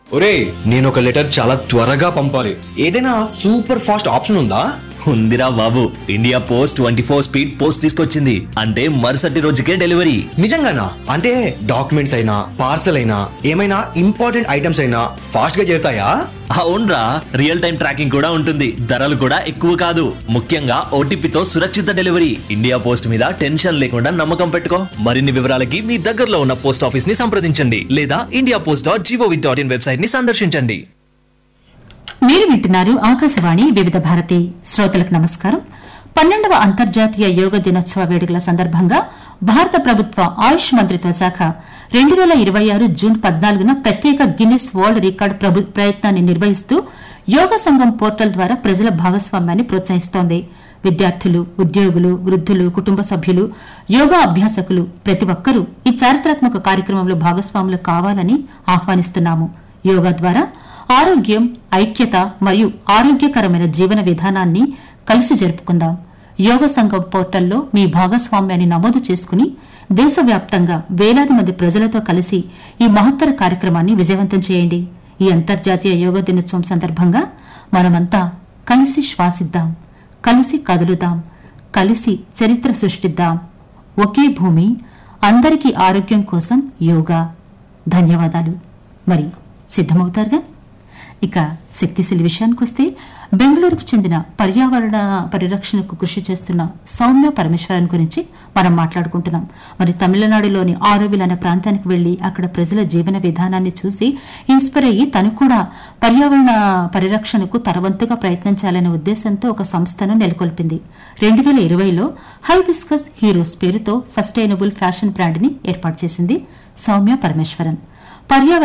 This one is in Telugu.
ఒరే నేను ఒక లెటర్ చాలా త్వరగా పంపాలి ఏదైనా సూపర్ ఫాస్ట్ ఆప్షన్ ఉందా ఉందిరా బాబు India Post twenty four speed post తీసుకొచ్చింది అంటే మరుసటి రోజుకే డెలివరీ నిజంగానా అంటే డాక్యుమెంట్స్ అయినా పార్సల్ అయినా ఏమైనా ఇంపార్టెంట్ ఐటమ్స్ అయినా ఫాస్ట్ గా చేరుతాయా అవునరా రియల్ టైం ట్రాకింగ్ కూడా ఉంటుంది ధరలు కూడా ఎక్కువ కాదు ముఖ్యంగా ఓటీపీతో సురక్షిత డెలివరీ ఇండియా పోస్ట్ మీద టెన్షన్ లేకుండా నమ్మకం పెట్టుకో మరిన్ని వివరాలకి మీ దగ్గరలో ఉన్న పోస్ట్ ఆఫీస్ ని సంప్రదించండి లేదా India Post dot GOV dot in website ని సందర్శించండి మీరు వింటున్నారు ఆకాశవాణి వివిధ భారతి శ్రోతలకు నమస్కారం పన్నెండవ అంతర్జాతీయ యోగ దినోత్సవ వేడుకల సందర్భంగా భారత ప్రభుత్వ ఆయుష్ మంత్రిత్వ శాఖ రెండు వేల ఇరవై ఆరు జూన్ పద్నాలుగున ప్రత్యేక గిన్నిస్ వరల్డ్ రికార్డు ప్రభు ప్రయత్నాన్ని నిర్వహిస్తూ యోగ సంఘం పోర్టల్ ద్వారా ప్రజల భాగస్వామ్యాన్ని ప్రోత్సహిస్తోంది విద్యార్థులు ఉద్యోగులు వృద్ధులు కుటుంబ సభ్యులు యోగా అభ్యాసకులు ప్రతి ఒక్కరూ ఈ చారిత్రాత్మక కార్యక్రమంలో భాగస్వాములు కావాలని ఆహ్వానిస్తున్నాము యోగా ద్వారా ఆరోగ్యం ఐక్యత మరియు ఆరోగ్యకరమైన జీవన విధానాన్ని కలిసి జరుపుకుందాం యోగ సంఘం పోర్టల్లో మీ భాగస్వామ్యాన్ని నమోదు చేసుకుని దేశవ్యాప్తంగా వేలాది మంది ప్రజలతో కలిసి ఈ మహత్తర కార్యక్రమాన్ని విజయవంతం చేయండి ఈ అంతర్జాతీయ యోగా దినోత్సవం సందర్భంగా మనమంతా కలిసి శ్వాసిద్దాం కలిసి కదులుదాం కలిసి చరిత్ర సృష్టిద్దాం ఒకే భూమి అందరికీ ఆరోగ్యం కోసం యోగా ధన్యవాదాలు మరి సిద్ధమవుతారుగా ఇక శక్తిశీలి విషయానికొస్తే బెంగళూరుకు చెందిన పర్యావరణ పరిరక్షణకు కృషి చేస్తున్న సౌమ్య పరమేశ్వరన్ గురించి మనం మాట్లాడుకుంటున్నాం మరి తమిళనాడులోని ఆరోవిల్ అనే ప్రాంతానికి వెళ్లి అక్కడ ప్రజల జీవన విధానాన్ని చూసి ఇన్స్పైర్ అయ్యి తను కూడా పర్యావరణ పరిరక్షణకు తరవంతుగా ప్రయత్నించాలనే ఉద్దేశంతో ఒక సంస్థను నెలకొల్పింది రెండు వేల ఇరవైలో హైబిస్కస్ హీరోస్ పేరుతో సస్టైనబుల్ ఫ్యాషన్ బ్రాండ్ ని ఏర్పాటు చేసింది సౌమ్య పరమేశ్వరన్ పర్యావరణ